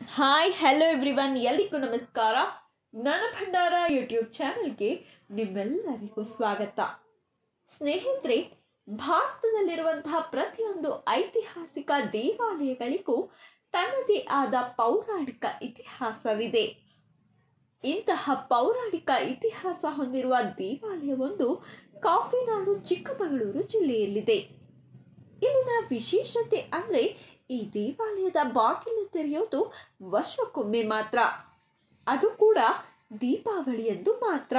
hi hello everyone ಎಲ್ರಿಗೂ ನಮಸ್ಕಾರ ಜ್ಞಾನ ಭಂಡಾರ ಯೂಟ್ಯೂಬ್ ಚಾನೆಲ್ಗೆ ನಿಮ್ಮೆಲ್ಲರಿಗೂ ಸ್ವಾಗತ ಸ್ನೇಹಿತರೆ ಭಾರತದಲ್ಲಿರುವಂತಹ ಪ್ರತಿಯೊಂದು ಐತಿಹಾಸಿಕ ದೇವಾಲಯಗಳಿಗೂ ತನ್ನದೇ ಆದ ಪೌರಾಣಿಕ ಇತಿಹಾಸವಿದೆ ಇಂತಹ ಪೌರಾಣಿಕ ಇತಿಹಾಸ ಹೊಂದಿರುವ ದೇವಾಲಯವೊಂದು ಕಾಫಿನಾಡು ಚಿಕ್ಕಮಗಳೂರು ಜಿಲ್ಲೆಯಲ್ಲಿದೆ ಇಲ್ಲಿನ ವಿಶೇಷತೆ ಅಂದ್ರೆ ಈ ದೇವಾಲಯದ ಬಾಗಿಲು ತೆರೆಯೋದು ವರ್ಷಕ್ಕೊಮ್ಮೆ ಮಾತ್ರ ಅದು ಕೂಡ ದೀಪಾವಳಿಯಂದು ಮಾತ್ರ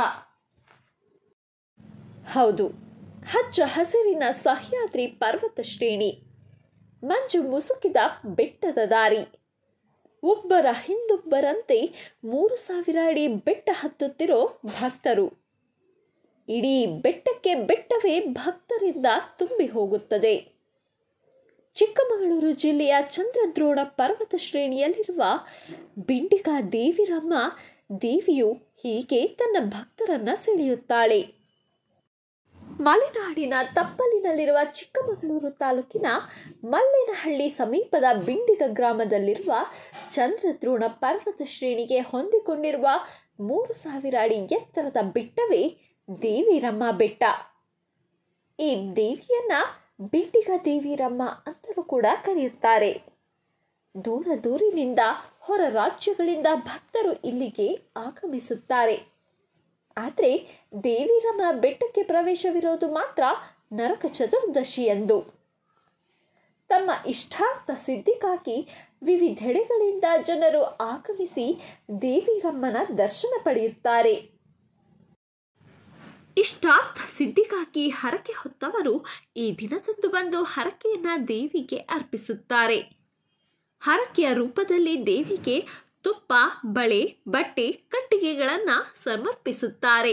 ಹೌದು ಹಚ್ಚ ಹಸಿರಿನ ಸಹ್ಯಾದ್ರಿ ಪರ್ವತ ಶ್ರೇಣಿ ಮಂಜು ಮುಸುಕಿದ ಬೆಟ್ಟದ ದಾರಿ ಒಬ್ಬರ ಹಿಂದೊಬ್ಬರಂತೆ ಮೂರು ಸಾವಿರ ಅಡಿ ಬೆಟ್ಟ ಹತ್ತುತ್ತಿರೋ ಭಕ್ತರು ಇಡೀ ಬೆಟ್ಟಕ್ಕೆ ಬೆಟ್ಟವೇ ಭಕ್ತರಿಂದ ತುಂಬಿ ಹೋಗುತ್ತದೆ ಚಿಕ್ಕಮಗಳೂರು ಜಿಲ್ಲೆಯ ಚಂದ್ರದ್ರೋಣ ಪರ್ವತ ಶ್ರೇಣಿಯಲ್ಲಿರುವ ಬಿಂಡಿಗ ದೇವಿರಮ್ಮ ದೇವಿಯು ಹೀಗೆ ತನ್ನ ಭಕ್ತರನ್ನ ಸೆಳೆಯುತ್ತಾಳೆ ಮಲೆನಾಡಿನ ತಪ್ಪಲಿನಲ್ಲಿರುವ ಚಿಕ್ಕಮಗಳೂರು ತಾಲೂಕಿನ ಮಲ್ಲೇನಹಳ್ಳಿ ಸಮೀಪದ ಬಿಂಡಿಗ ಗ್ರಾಮದಲ್ಲಿರುವ ಚಂದ್ರದ್ರೋಣ ಪರ್ವತ ಶ್ರೇಣಿಗೆ ಹೊಂದಿಕೊಂಡಿರುವ ಮೂರು ಸಾವಿರ ಅಡಿ ಎತ್ತರದ ಬೆಟ್ಟವೇ ದೇವಿರಮ್ಮ ಬೆಟ್ಟ ಈ ದೇವಿಯನ್ನ ಬಿಂಡಿಗ ದೇವಿರಮ್ಮ ಅಂತಲೂ ಕೂಡ ಕರೆಯುತ್ತಾರೆ ದೂರ ದೂರಿನಿಂದ ಹೊರ ರಾಜ್ಯಗಳಿಂದ ಭಕ್ತರು ಇಲ್ಲಿಗೆ ಆಗಮಿಸುತ್ತಾರೆ ಆದರೆ ದೇವಿರಮ್ಮ ಬೆಟ್ಟಕ್ಕೆ ಪ್ರವೇಶವಿರೋದು ಮಾತ್ರ ನರಕ ಚತುರ್ದಶಿ ಎಂದು ತಮ್ಮ ಇಷ್ಟಾರ್ಥ ಸಿದ್ಧಿಗಾಗಿ ವಿವಿಧೆಡೆಗಳಿಂದ ಜನರು ಆಗಮಿಸಿ ದೇವಿರಮ್ಮನ ದರ್ಶನ ಪಡೆಯುತ್ತಾರೆ ಇಷ್ಟಾರ್ಥ ಸಿದ್ಧಿಗಾಗಿ ಹರಕೆ ಹೊತ್ತವರು ಈ ದಿನದಂದು ಬಂದು ಹರಕೆಯನ್ನ ದೇವಿಗೆ ಅರ್ಪಿಸುತ್ತಾರೆ ಹರಕೆಯ ರೂಪದಲ್ಲಿ ದೇವಿಗೆ ತುಪ್ಪ ಬಳೆ ಬಟ್ಟೆ ಕಟ್ಟಿಗೆಗಳನ್ನ ಸಮರ್ಪಿಸುತ್ತಾರೆ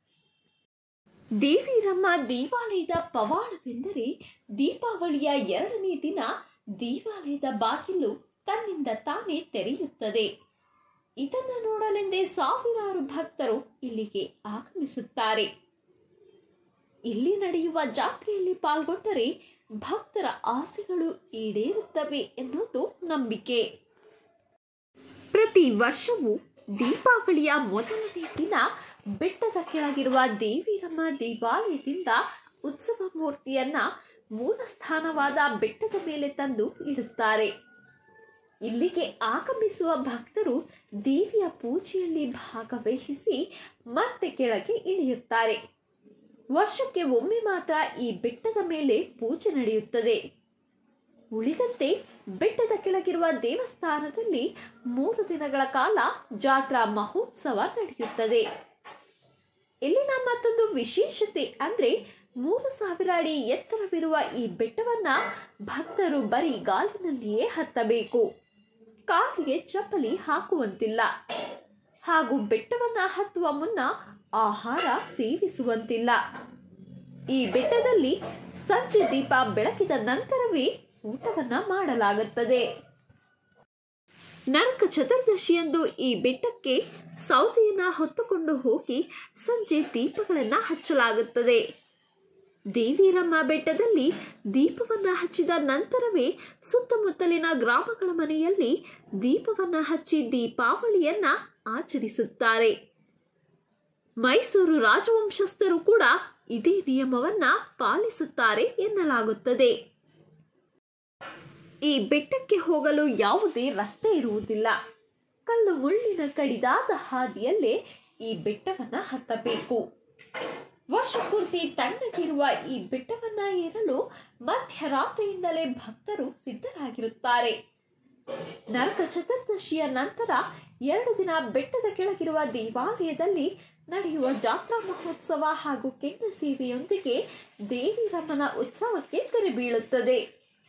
ದೇವಿರಮ್ಮ ದೇವಾಲಯದ ಪವಾಡವೆಂದರೆ ದೀಪಾವಳಿಯ ಎರಡನೇ ದಿನ ದೇವಾಲಯದ ಬಾಗಿಲು ತನ್ನಿಂದ ತಾನೇ ತೆರೆಯುತ್ತದೆ ಇದನ್ನು ನೋಡಲೆಂದೇ ಸಾವಿರಾರು ಭಕ್ತರು ಇಲ್ಲಿಗೆ ಆಗಮಿಸುತ್ತಾರೆ ಇಲ್ಲಿ ನಡೆಯುವ ಜಾತ್ರೆಯಲ್ಲಿ ಪಾಲ್ಗೊಂಡರೆ ಭಕ್ತರ ಆಸೆಗಳು ಈಡೇರುತ್ತವೆ ಎನ್ನುವುದು ನಂಬಿಕೆ ಪ್ರತಿ ವರ್ಷವೂ ದೀಪಾವಳಿಯ ಮೊದಲನೇ ದಿನ ಬೆಟ್ಟದ ಕೆಳಗಿರುವ ದೇವಿರಮ್ಮ ದೇವಾಲಯದಿಂದ ಉತ್ಸವ ಮೂರ್ತಿಯನ್ನ ಮೂಲ ಸ್ಥಾನವಾದ ಬೆಟ್ಟದ ಮೇಲೆ ತಂದು ಇಡುತ್ತಾರೆ ಇಲ್ಲಿಗೆ ಆಗಮಿಸುವ ಭಕ್ತರು ದೇವಿಯ ಪೂಜೆಯಲ್ಲಿ ಭಾಗವಹಿಸಿ ಮತ್ತೆ ಕೆಳಗೆ ಇಳಿಯುತ್ತಾರೆ ವರ್ಷಕ್ಕೆ ಒಮ್ಮೆ ಮಾತ್ರ ಈ ಬೆಟ್ಟದ ಮೇಲೆ ಪೂಜೆ ನಡೆಯುತ್ತದೆ ಉಳಿದಂತೆ ಬೆಟ್ಟದ ಕೆಳಗಿರುವ ದೇವಸ್ಥಾನದಲ್ಲಿ ಮೂರು ದಿನಗಳ ಕಾಲ ಜಾತ್ರಾ ಮಹೋತ್ಸವ ನಡೆಯುತ್ತದೆ ಇಲ್ಲಿನ ಮತ್ತೊಂದು ವಿಶೇಷತೆ ಅಂದ್ರೆ ಮೂರು ಸಾವಿರ ಅಡಿ ಎತ್ತರವಿರುವ ಈ ಬೆಟ್ಟವನ್ನ ಭಕ್ತರು ಬರೀ ಗಾಲಿನಲ್ಲಿಯೇ ಹತ್ತಬೇಕು ಕಾಲಿಗೆ ಚಪ್ಪಲಿ ಹಾಕುವಂತಿಲ್ಲ ಹಾಗೂ ಬೆಟ್ಟವನ್ನ ಹತ್ತುವ ಮುನ್ನ ಆಹಾರ ಸೇವಿಸುವಂತಿಲ್ಲ ಈ ಬೆಟ್ಟದಲ್ಲಿ ಸಂಜೆ ದೀಪ ಬೆಳಕಿದ ನಂತರವೇ ಊಟವನ್ನ ಮಾಡಲಾಗುತ್ತದೆ ನರಕ ಚತುರ್ದಶಿಯಂದು ಈ ಬೆಟ್ಟಕ್ಕೆ ಸೌದೆಯನ್ನ ಹೊತ್ತುಕೊಂಡು ಹೋಗಿ ಸಂಜೆ ದೀಪಗಳನ್ನ ಹಚ್ಚಲಾಗುತ್ತದೆ ದೇವಿರಮ್ಮ ಬೆಟ್ಟದಲ್ಲಿ ದೀಪವನ್ನ ಹಚ್ಚಿದ ನಂತರವೇ ಸುತ್ತಮುತ್ತಲಿನ ಗ್ರಾಮಗಳ ಮನೆಯಲ್ಲಿ ದೀಪವನ್ನ ಹಚ್ಚಿ ದೀಪಾವಳಿಯನ್ನ ಆಚರಿಸುತ್ತಾರೆ ಮೈಸೂರು ರಾಜವಂಶಸ್ಥರು ಕೂಡ ಇದೇ ನಿಯಮವನ್ನ ಪಾಲಿಸುತ್ತಾರೆ ಎನ್ನಲಾಗುತ್ತದೆ ಈ ಬೆಟ್ಟಕ್ಕೆ ಹೋಗಲು ಯಾವುದೇ ರಸ್ತೆ ಇರುವುದಿಲ್ಲ ಕಲ್ಲು ಮುಳ್ಳಿನ ಕಡಿದಾದ ಹಾದಿಯಲ್ಲೇ ಈ ಬೆಟ್ಟವನ್ನ ಹತ್ತಬೇಕು ವರ್ಷಪೂರ್ತಿ ತಣ್ಣಗಿರುವ ಈ ಬೆಟ್ಟವನ್ನ ಏರಲು ಮಧ್ಯರಾತ್ರಿಯಿಂದಲೇ ಭಕ್ತರು ಸಿದ್ಧರಾಗಿರುತ್ತಾರೆ ನರಕ ಚತುರ್ದಶಿಯ ನಂತರ ಎರಡು ದಿನ ಬೆಟ್ಟದ ಕೆಳಗಿರುವ ದೇವಾಲಯದಲ್ಲಿ ನಡೆಯುವ ಜಾತ್ರಾ ಮಹೋತ್ಸವ ಹಾಗೂ ಕೆಂಡ ಸೇವೆಯೊಂದಿಗೆ ದೇವಿರಮ್ಮನ ಉತ್ಸವಕ್ಕೆ ತೆರೆ ಬೀಳುತ್ತದೆ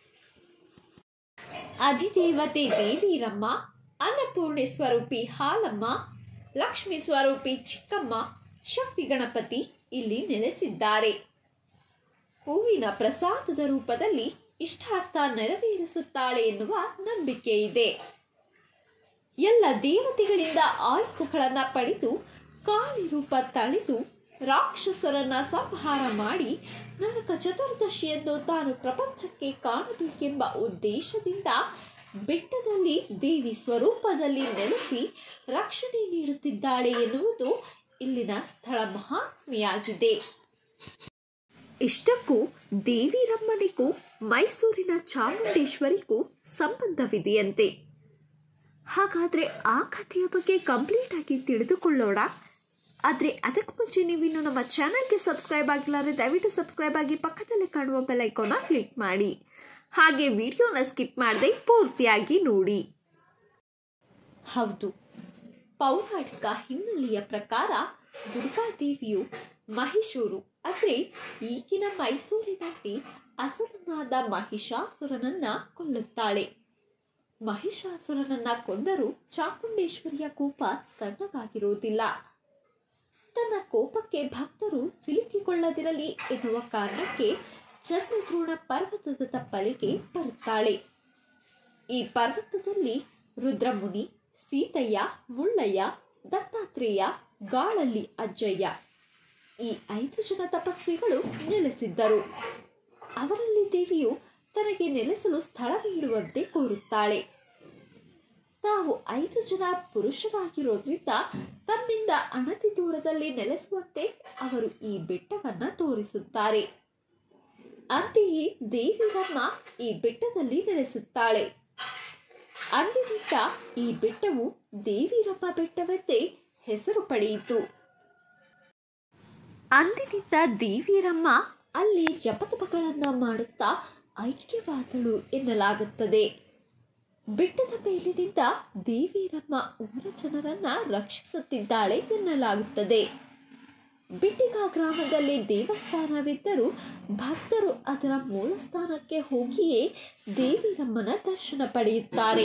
ಅಧಿದೇವತೆ ದೇವಿರಮ್ಮ ಅನ್ನಪೂರ್ಣೆ ಸ್ವರೂಪಿ ಹಾಲಮ್ಮ ಲಕ್ಷ್ಮಿ ಸ್ವರೂಪಿ ಚಿಕ್ಕಮ್ಮ ಶಕ್ತಿ ಗಣಪತಿ ಇಲ್ಲಿ ನೆಲೆಸಿದ್ದಾರೆ ಹೂವಿನ ಪ್ರಸಾದದ ರೂಪದಲ್ಲಿ ಇಷ್ಟಾರ್ಥ ನೆರವೇರಿಸುತ್ತಾಳೆ ಎನ್ನುವ ನಂಬಿಕೆ ಇದೆ ಎಲ್ಲ ದೇವತೆಗಳಿಂದ ಆಯುಧಗಳನ್ನ ಪಡೆದು ಕಾಳಿ ರೂಪ ತಳೆದು ರಾಕ್ಷಸರನ್ನ ಸಂಹಾರ ಮಾಡಿ ನರಕ ಚತುರ್ದಶಿಯಂದು ತಾನು ಪ್ರಪಂಚಕ್ಕೆ ಕಾಣಬೇಕೆಂಬ ಉದ್ದೇಶದಿಂದ ಬೆಟ್ಟದಲ್ಲಿ ದೇವಿ ಸ್ವರೂಪದಲ್ಲಿ ನೆಲೆಸಿ ರಕ್ಷಣೆ ನೀಡುತ್ತಿದ್ದಾಳೆ ಎನ್ನುವುದು ಇಲ್ಲಿನ ಸ್ಥಳ ಮಹಾತ್ಮೆಯಾಗಿದೆ ಇಷ್ಟಕ್ಕೂ ದೇವಿರಮ್ಮನಿಗೂ ಮೈಸೂರಿನ ಚಾಮುಂಡೇಶ್ವರಿಗೂ ಸಂಬಂಧವಿದೆಯಂತೆ ಹಾಗಾದರೆ ಆ ಕಥೆಯ ಬಗ್ಗೆ ಕಂಪ್ಲೀಟ್ ಆಗಿ ತಿಳಿದುಕೊಳ್ಳೋಣ ಆದರೆ ಅದಕ್ಕೂ ಮುಂಚೆ ನೀವಿನ್ನು ನಮ್ಮ ಚಾನಲ್ಗೆ ಸಬ್ಸ್ಕ್ರೈಬ್ ಆಗಿಲ್ಲಾರೆ ದಯವಿಟ್ಟು ಸಬ್ಸ್ಕ್ರೈಬ್ ಆಗಿ ಪಕ್ಕದಲ್ಲಿ ಕಾಣುವ ಬೆಲ್ ಐಕಾನ್ನ ಕ್ಲಿಕ್ ಮಾಡಿ ಹಾಗೆ ವಿಡಿಯೋನ ಸ್ಕಿಪ್ ಮಾಡದೆ ಪೂರ್ತಿಯಾಗಿ ನೋಡಿ ಹೌದು ಪೌರಾಣಿಕ ಹಿನ್ನೆಲೆಯ ಪ್ರಕಾರ ದುರ್ಗಾದೇವಿಯು ಮಹಿಷೂರು ಅಂದರೆ ಈಗಿನ ಮೈಸೂರಿನಲ್ಲಿ ಅಸುರನಾದ ಮಹಿಷಾಸುರನನ್ನ ಕೊಲ್ಲುತ್ತಾಳೆ ಮಹಿಷಾಸುರನನ್ನ ಕೊಂದರೂ ಚಾಮುಂಡೇಶ್ವರಿಯ ಕೋಪ ತಣ್ಣಗಾಗಿರುವುದಿಲ್ಲ ತನ್ನ ಕೋಪಕ್ಕೆ ಭಕ್ತರು ಸಿಲುಕಿಕೊಳ್ಳದಿರಲಿ ಎನ್ನುವ ಕಾರಣಕ್ಕೆ ಚಂದ್ರದ್ರೋಣ ಪರ್ವತದ ತಪ್ಪಲಿಗೆ ಬರುತ್ತಾಳೆ ಈ ಪರ್ವತದಲ್ಲಿ ರುದ್ರಮುನಿ ಸೀತಯ್ಯ ಮುಳ್ಳಯ್ಯ ದತ್ತಾತ್ರೇಯ ಗಾಳಲ್ಲಿ ಅಜ್ಜಯ್ಯ ಈ ಐದು ಜನ ತಪಸ್ವಿಗಳು ನೆಲೆಸಿದ್ದರು ಅವರಲ್ಲಿ ದೇವಿಯು ತನಗೆ ನೆಲೆಸಲು ಸ್ಥಳ ನೀಡುವಂತೆ ಕೋರುತ್ತಾಳೆ ತಾವು ಐದು ಜನ ಪುರುಷರಾಗಿರೋದ್ರಿಂದ ತಮ್ಮಿಂದ ಅಣತಿ ದೂರದಲ್ಲಿ ನೆಲೆಸುವಂತೆ ಅವರು ಈ ಬೆಟ್ಟವನ್ನ ತೋರಿಸುತ್ತಾರೆ ಅಂತೆಯೇ ದೇವಿರಮ್ಮ ಈ ಬೆಟ್ಟದಲ್ಲಿ ನೆಲೆಸುತ್ತಾಳೆ ಅಂದಿನಿಂದ ಈ ಬೆಟ್ಟವು ದೇವಿರಮ್ಮ ಬೆಟ್ಟವೆಂದೇ ಹೆಸರು ಪಡೆಯಿತು ಅಂದಿನಿಂದ ದೇವಿರಮ್ಮ ಅಲ್ಲಿ ಜಪತಪಗಳನ್ನ ಮಾಡುತ್ತಾ ಐಕ್ಯವಾದಳು ಎನ್ನಲಾಗುತ್ತದೆ ಬೆಟ್ಟದ ಮೇಲಿನಿಂದ ದೇವಿರಮ್ಮ ಊರ ಜನರನ್ನ ರಕ್ಷಿಸುತ್ತಿದ್ದಾಳೆ ಎನ್ನಲಾಗುತ್ತದೆ ಬಿಟ್ಟಿಗ ಗ್ರಾಮದಲ್ಲಿ ದೇವಸ್ಥಾನವಿದ್ದರೂ ಭಕ್ತರು ಅದರ ಮೂಲ ಸ್ಥಾನಕ್ಕೆ ಹೋಗಿಯೇ ದೇವಿರಮ್ಮನ ದರ್ಶನ ಪಡೆಯುತ್ತಾರೆ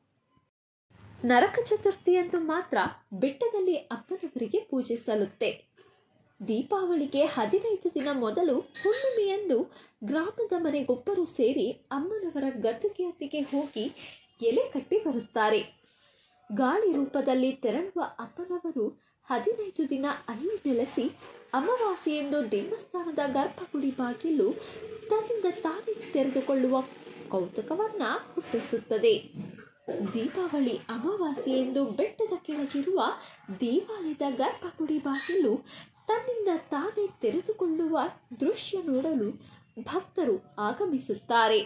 ನರಕ ಚತುರ್ಥಿಯಂದು ಮಾತ್ರ ಬೆಟ್ಟದಲ್ಲಿ ಅಮ್ಮನವರಿಗೆ ಪೂಜೆ ಸಲ್ಲುತ್ತೆ ದೀಪಾವಳಿಗೆ ಹದಿನೈದು ದಿನ ಮೊದಲು ಹುಣ್ಣಿಮೆಯಂದು ಗ್ರಾಮದ ಮನೆಗೊಬ್ಬರು ಸೇರಿ ಅಮ್ಮನವರ ಗದ್ದುಗೆಯೊಂದಿಗೆ ಹೋಗಿ ಎಲೆ ಕಟ್ಟಿ ಬರುತ್ತಾರೆ ಗಾಳಿ ರೂಪದಲ್ಲಿ ತೆರಳುವ ಅಮ್ಮನವರು ಹದಿನೈದು ದಿನ ಅಲ್ಲಿ ನೆಲೆಸಿ ಅಮಾವಾಸ್ಯೆಯೆಂದು ದೇವಸ್ಥಾನದ ಗರ್ಭಗುಡಿ ಬಾಗಿಲು ತನ್ನಿಂದ ತಾನೇ ತೆರೆದುಕೊಳ್ಳುವ ಕೌತುಕವನ್ನ ಹುಟ್ಟಿಸುತ್ತದೆ ದೀಪಾವಳಿ ಅಮಾವಾಸ್ಯೆಯೆಂದು ಬೆಟ್ಟದ ಕೆಳಗಿರುವ ದೇವಾಲಯದ ಗರ್ಭಗುಡಿ ಬಾಗಿಲು ತನ್ನಿಂದ ತಾನೇ ತೆರೆದುಕೊಳ್ಳುವ ದೃಶ್ಯ ನೋಡಲು ಭಕ್ತರು ಆಗಮಿಸುತ್ತಾರೆ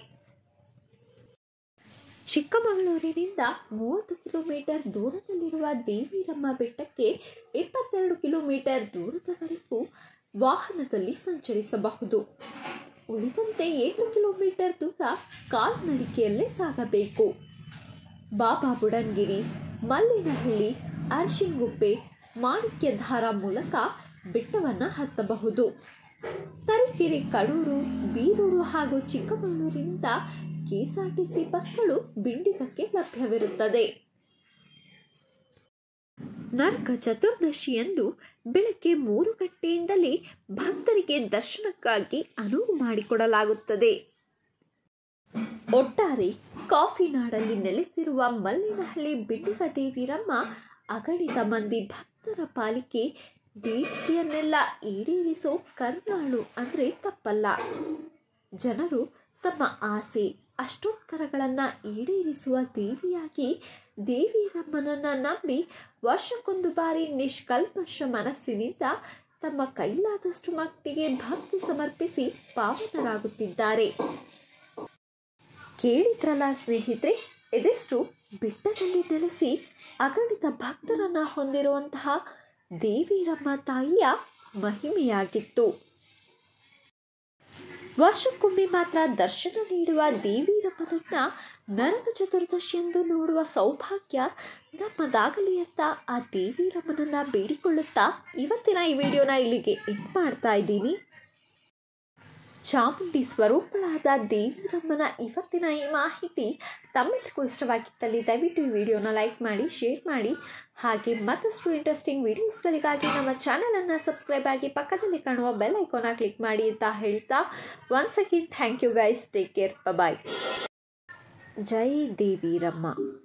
ಚಿಕ್ಕಮಗಳೂರಿನಿಂದ ಮೂವತ್ತು ಕಿಲೋಮೀಟರ್ ದೂರದಲ್ಲಿರುವ ದೇವಿರಮ್ಮ ಬೆಟ್ಟಕ್ಕೆ ಇಪ್ಪತ್ತೆರಡು ಕಿಲೋಮೀಟರ್ ದೂರದವರೆಗೂ ವಾಹನದಲ್ಲಿ ಸಂಚರಿಸಬಹುದು ಉಳಿದಂತೆ ಎಂಟು ಕಿಲೋಮೀಟರ್ ದೂರ ಕಾಲ್ನಡಿಗೆಯಲ್ಲೇ ಸಾಗಬೇಕು ಬಾಬಾ ಬುಡನ್ಗಿರಿ ಮಲ್ಲಿನಹಳ್ಳಿ ಅರ್ಶಿಂಗುಪ್ಪೆ ಮಾಣಿಕ್ಯಧಾರ ಮೂಲಕ ಬೆಟ್ಟವನ್ನು ಹತ್ತಬಹುದು ತರೀಕೆರೆ ಕಡೂರು ಬೀರೂರು ಹಾಗೂ ಚಿಕ್ಕಮಗಳೂರಿನಿಂದ ಕೆಎಸ್ಆರ್ಟಿಸಿ ಬಸ್ಗಳು ಬಿಂಡಿಗಕ್ಕೆ ಲಭ್ಯವಿರುತ್ತದೆ ನರಕ ಚತುರ್ದಶಿಯಂದು ಬೆಳಗ್ಗೆ ಮೂರು ಗಂಟೆಯಿಂದಲೇ ಭಕ್ತರಿಗೆ ದರ್ಶನಕ್ಕಾಗಿ ಅನುವು ಮಾಡಿಕೊಡಲಾಗುತ್ತದೆ ಒಟ್ಟಾರೆ ಕಾಫಿ ನಾಡಲ್ಲಿ ನೆಲೆಸಿರುವ ಮಲ್ಲಿನಹಳ್ಳಿ ಬಿಂಡಿಗ ದೇವಿರಮ್ಮ ಅಗಣಿತ ಮಂದಿ ಭಕ್ತರ ಪಾಲಿಕೆ ಬೇಡಿಕೆಯನ್ನೆಲ್ಲ ಈಡೇರಿಸೋ ಕರುಣಾಳು ಅಂದರೆ ತಪ್ಪಲ್ಲ ಜನರು ತಮ್ಮ ಆಸೆ ಅಷ್ಟೋತ್ತರಗಳನ್ನು ಈಡೇರಿಸುವ ದೇವಿಯಾಗಿ ದೇವಿರಮ್ಮನನ್ನು ನಂಬಿ ವರ್ಷಕ್ಕೊಂದು ಬಾರಿ ನಿಷ್ಕಲ್ಮಶ ಮನಸ್ಸಿನಿಂದ ತಮ್ಮ ಕೈಲಾದಷ್ಟು ಮಟ್ಟಿಗೆ ಭಕ್ತಿ ಸಮರ್ಪಿಸಿ ಪಾವನರಾಗುತ್ತಿದ್ದಾರೆ ಕೇಳಿದ್ರಲ್ಲ ಸ್ನೇಹಿತರೆ ಇದೆಷ್ಟು ಬೆಟ್ಟದಲ್ಲಿ ನೆಲೆಸಿ ಅಗಣಿತ ಭಕ್ತರನ್ನ ಹೊಂದಿರುವಂತಹ ದೇವಿರಮ್ಮ ತಾಯಿಯ ಮಹಿಮೆಯಾಗಿತ್ತು ವರ್ಷಕ್ಕೊಮ್ಮೆ ಮಾತ್ರ ದರ್ಶನ ನೀಡುವ ದೇವಿರಮ್ಮನನ್ನ ನರಕ ಚತುರ್ದಶಿಯಂದು ನೋಡುವ ಸೌಭಾಗ್ಯ ನಮ್ಮದಾಗಲಿ ಅಂತ ಆ ದೇವಿರಮ್ಮನನ್ನ ಬೇಡಿಕೊಳ್ಳುತ್ತಾ ಇವತ್ತಿನ ಈ ವಿಡಿಯೋನ ಇಲ್ಲಿಗೆ ಎಂಡ್ ಮಾಡ್ತಾ ಇದ್ದೀನಿ ಚಾಮುಂಡಿ ಸ್ವರೂಪಳಾದ ದೇವಿರಮ್ಮನ ಇವತ್ತಿನ ಈ ಮಾಹಿತಿ ತಮ್ಮೆಲ್ಲರಿಗೂ ಇಷ್ಟವಾಗಿದ್ದಲ್ಲಿ ದಯವಿಟ್ಟು ಈ ವಿಡಿಯೋನ ಲೈಕ್ ಮಾಡಿ ಶೇರ್ ಮಾಡಿ ಹಾಗೆ ಮತ್ತಷ್ಟು ಇಂಟ್ರೆಸ್ಟಿಂಗ್ ವಿಡಿಯೋಸ್ಗಳಿಗಾಗಿ ನಮ್ಮ ಚಾನಲನ್ನು ಸಬ್ಸ್ಕ್ರೈಬ್ ಆಗಿ ಪಕ್ಕದಲ್ಲಿ ಕಾಣುವ ಬೆಲ್ ಐಕಾನ ಕ್ಲಿಕ್ ಮಾಡಿ ಅಂತ ಹೇಳ್ತಾ once again thank you guys take care bye ಜೈ ದೇವಿರಮ್ಮ